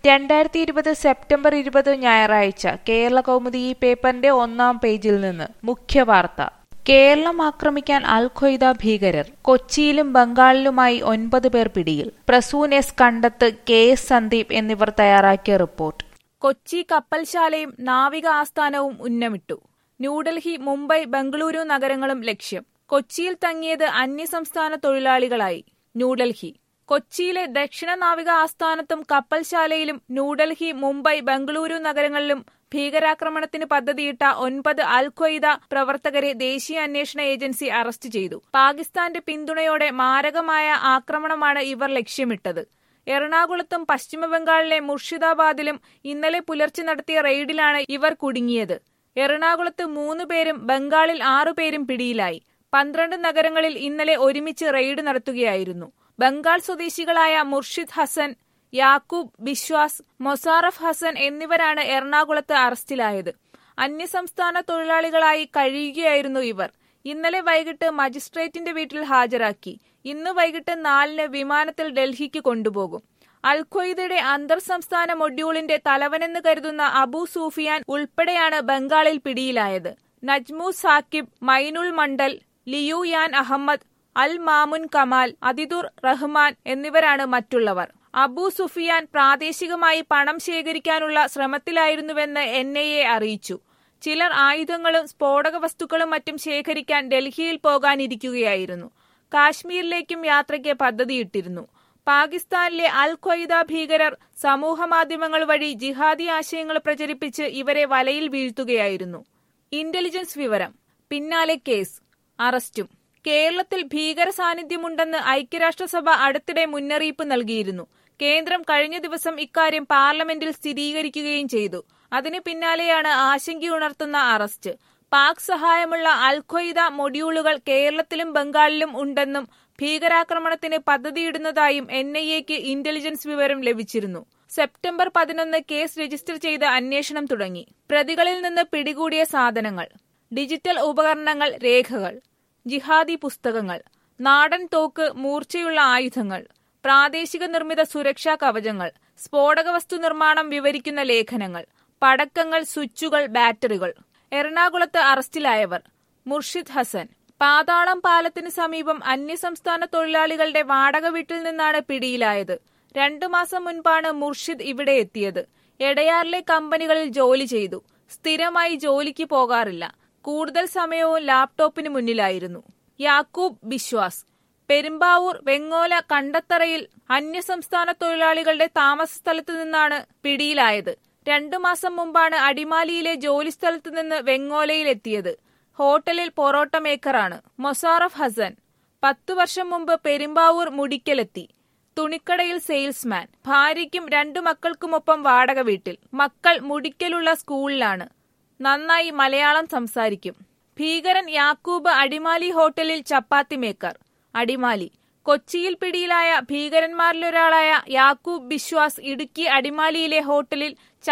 രണ്ടായിരത്തി ഇരുപത് സെപ്റ്റംബർ ഇരുപത് ഞായറാഴ്ച കേരള കൗമുദി ഈ പേപ്പറിന്റെ ഒന്നാം പേജിൽ നിന്ന് മുഖ്യവാർത്ത കേരളം ആക്രമിക്കാൻ അൽ ഖ്വയ്ദ ഭീകരർ കൊച്ചിയിലും ബംഗാളിലുമായി ഒൻപത് പേർ പിടിയിൽ Prasoon S Kandath K S Sandeep എന്നിവർ തയ്യാറാക്കിയ റിപ്പോർട്ട് കൊച്ചി കപ്പൽശാലയും നാവിക ആസ്ഥാനവും ഉന്നമിട്ടു ന്യൂഡൽഹി മുംബൈ ബംഗളൂരു നഗരങ്ങളും ലക്ഷ്യം കൊച്ചിയിൽ തങ്ങിയത് അന്യസംസ്ഥാന തൊഴിലാളികളായി ന്യൂഡൽഹി കൊച്ചിയിലെ ദക്ഷിണ നാവിക ആസ്ഥാനത്തും കപ്പൽശാലയിലും ന്യൂഡൽഹി മുംബൈ ബംഗളൂരു നഗരങ്ങളിലും ഭീകരാക്രമണത്തിന് പദ്ധതിയിട്ട ഒൻപത് അൽ ഖ്വയ്ദ പ്രവർത്തകരെ ദേശീയ അന്വേഷണ ഏജൻസി അറസ്റ്റ് ചെയ്തു പാകിസ്ഥാന്റെ പിന്തുണയോടെ മാരകമായ ആക്രമണമാണ് ഇവർ ലക്ഷ്യമിട്ടത് എറണാകുളത്തും പശ്ചിമബംഗാളിലെ മുർഷിദാബാദിലും ഇന്നലെ പുലർച്ചെ നടത്തിയ റെയ്ഡിലാണ് ഇവർ കുടുങ്ങിയത് എറണാകുളത്ത് മൂന്ന് പേരും ബംഗാളിൽ ആറുപേരും പിടിയിലായി പന്ത്രണ്ട് നഗരങ്ങളിൽ ഇന്നലെ ഒരുമിച്ച് റെയ്ഡ് നടത്തുകയായിരുന്നു ബംഗാൾ സ്വദേശികളായ മുർഷിദ് ഹസൻ യാക്കൂബ് ബിശ്വാസ് മൊസാറഫ് ഹസൻ എന്നിവരാണ് എറണാകുളത്ത് അറസ്റ്റിലായത് അന്യസംസ്ഥാന തൊഴിലാളികളായി കഴിയുകയായിരുന്നു ഇവർ ഇന്നലെ വൈകിട്ട് മജിസ്ട്രേറ്റിന്റെ വീട്ടിൽ ഹാജരാക്കി ഇന്ന് വൈകിട്ട് നാലിന് വിമാനത്തിൽ ഡൽഹിക്ക് കൊണ്ടുപോകും അൽ ഖ്വയ്ദയുടെ അന്തർ സംസ്ഥാന മൊഡ്യൂളിന്റെ തലവനെന്ന് കരുതുന്ന അബു സൂഫിയാൻ ഉൾപ്പെടെയാണ് ബംഗാളിൽ പിടിയിലായത് നജ്മു സാക്കിബ് മൈനുൾ മണ്ഡൽ ലിയു യാൻ അഹമ്മദ് അൽ മാമുൻ കമാൽ അതിദുർ റഹ്മാൻ എന്നിവരാണ് മറ്റുള്ളവർ അബു സുഫിയാൻ പ്രാദേശികമായി പണം ശേഖരിക്കാനുള്ള ശ്രമത്തിലായിരുന്നുവെന്ന് എൻ ഐ എ അറിയിച്ചു ചിലർ ആയുധങ്ങളും സ്ഫോടക വസ്തുക്കളും മറ്റും ശേഖരിക്കാൻ ഡൽഹിയിൽ പോകാനിരിക്കുകയായിരുന്നു കാശ്മീരിലേക്കും യാത്രയ്ക്ക് പദ്ധതിയിട്ടിരുന്നു പാകിസ്ഥാനിലെ അൽ ഖ്വയ്ദ ഭീകരർ സമൂഹമാധ്യമങ്ങൾ വഴി ജിഹാദി ആശയങ്ങൾ പ്രചരിപ്പിച്ച് ഇവരെ വലയിൽ വീഴ്ത്തുകയായിരുന്നു ഇന്റലിജൻസ് വിവരം പിന്നാലെ കേസ് അറസ്റ്റും കേരളത്തിൽ ഭീകര സാന്നിധ്യമുണ്ടെന്ന് ഐക്യരാഷ്ട്രസഭ അടുത്തിടെ മുന്നറിയിപ്പ് നൽകിയിരുന്നു കേന്ദ്രം കഴിഞ്ഞ ദിവസം ഇക്കാര്യം പാർലമെന്റിൽ സ്ഥിരീകരിക്കുകയും ചെയ്തു അതിന് പിന്നാലെയാണ് ആശങ്കയുണർത്തുന്ന അറസ്റ്റ് പാക് സഹായമുള്ള അൽ ഖ്വയ്ദ മൊഡ്യൂളുകൾ കേരളത്തിലും ബംഗാളിലും ഉണ്ടെന്നും ഭീകരാക്രമണത്തിന് പദ്ധതിയിടുന്നതായും എൻ ഐ എക്ക് ഇന്റലിജൻസ് വിവരം ലഭിച്ചിരുന്നു സെപ്റ്റംബർ പതിനൊന്ന് കേസ് രജിസ്റ്റർ ചെയ്ത് അന്വേഷണം തുടങ്ങി പ്രതികളിൽ നിന്ന് പിടികൂടിയ സാധനങ്ങൾ ഡിജിറ്റൽ ഉപകരണങ്ങൾ രേഖകൾ ജിഹാദി പുസ്തകങ്ങൾ നാടൻ തോക്ക് മൂർച്ചയുള്ള ആയുധങ്ങൾ പ്രാദേശിക നിർമ്മിത സുരക്ഷാ കവചങ്ങൾ സ്ഫോടക വസ്തു നിർമ്മാണം വിവരിക്കുന്ന ലേഖനങ്ങൾ പടക്കങ്ങൾ സ്വിച്ചുകൾ ബാറ്ററികൾ എറണാകുളത്ത് അറസ്റ്റിലായവർ മുർഷിദ് ഹസൻ പാതാളം പാലത്തിന് സമീപം അന്യസംസ്ഥാന തൊഴിലാളികളുടെ വാടക വീട്ടിൽ നിന്നാണ് പിടിയിലായത് രണ്ടു മാസം മുൻപാണ് മുർഷിദ് ഇവിടെ എത്തിയത് എടയാറിലെ കമ്പനികളിൽ ജോലി ചെയ്തു സ്ഥിരമായി ജോലിക്ക് പോകാറില്ല കൂടുതൽ സമയവും ലാപ്ടോപ്പിന് മുന്നിലായിരുന്നു യാക്കൂബ് ബിശ്വാസ് പെരുമ്പാവൂർ വെങ്ങോല കണ്ടത്തറയിൽ അന്യസംസ്ഥാന തൊഴിലാളികളുടെ താമസ സ്ഥലത്തു നിന്നാണ് പിടിയിലായത് രണ്ടു മാസം മുമ്പാണ് അടിമാലിയിലെ ജോലിസ്ഥലത്ത് നിന്ന് വെങ്ങോലയിലെത്തിയത് ഹോട്ടലിൽ പൊറോട്ട മേക്കറാണ് മൊസാറഫ് ഹസൻ പത്തു വർഷം മുമ്പ് പെരുമ്പാവൂർ മുടിക്കലെത്തി തുണിക്കടയിൽ സെയിൽസ്മാൻ ഭാര്യയ്ക്കും രണ്ടു മക്കൾക്കുമൊപ്പം വാടക വീട്ടിൽ മക്കൾ മുടിക്കലുള്ള സ്കൂളിലാണ് നന്നായി മലയാളം സംസാരിക്കും ഭീകരൻ യാക്കൂബ് അടിമാലി ഹോട്ടലിൽ ചപ്പാത്തി മേക്കർ അടിമാലി കൊച്ചിയിൽ പിടിയിലായ ഭീകരന്മാരിലൊരാളായ യാക്കൂബ് ബിശ്വാസ് ഇടുക്കി അടിമാലിയിലെ ഹോട്ടലിൽ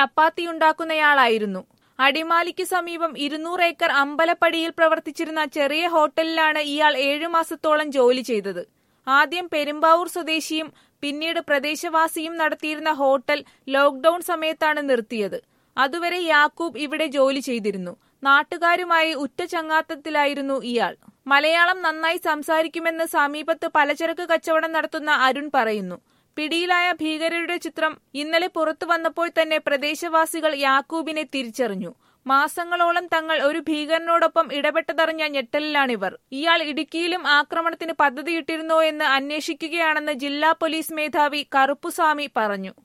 ചപ്പാത്തിയുണ്ടാക്കുന്നയാളായിരുന്നു അടിമാലിക്ക് സമീപം ഇരുന്നൂറ് ഏക്കർ അമ്പലപ്പടിയിൽ പ്രവർത്തിച്ചിരുന്ന ചെറിയ ഹോട്ടലിലാണ് ഇയാൾ ഏഴു മാസത്തോളം ജോലി ചെയ്തത് ആദ്യം പെരുമ്പാവൂർ സ്വദേശിയും പിന്നീട് പ്രദേശവാസിയും നടത്തിയിരുന്ന ഹോട്ടൽ ലോക്ഡൌൺ സമയത്താണ് നിർത്തിയത് അതുവരെ യാക്കൂബ് ഇവിടെ ജോലി ചെയ്തിരുന്നു നാട്ടുകാരുമായി ഉറ്റ ചങ്ങാത്തത്തിലായിരുന്നു ഇയാൾ മലയാളം നന്നായി സംസാരിക്കുമെന്ന് സമീപത്ത് പലചരക്ക് കച്ചവടം നടത്തുന്ന അരുൺ പറയുന്നു പിടിയിലായ ഭീകരരുടെ ചിത്രം ഇന്നലെ പുറത്തു വന്നപ്പോൾ തന്നെ പ്രദേശവാസികൾ യാക്കൂബിനെ തിരിച്ചറിഞ്ഞു മാസങ്ങളോളം തങ്ങൾ ഒരു ഭീകരനോടൊപ്പം ഇടപെട്ടതറിഞ്ഞ ഞെട്ടലിലാണിവർ ഇയാൾ ഇടുക്കിയിലും ആക്രമണത്തിന് പദ്ധതിയിട്ടിരുന്നോ എന്ന് അന്വേഷിക്കുകയാണെന്ന് ജില്ലാ പോലീസ് മേധാവി കറുപ്പുസ്വാമി പറഞ്ഞു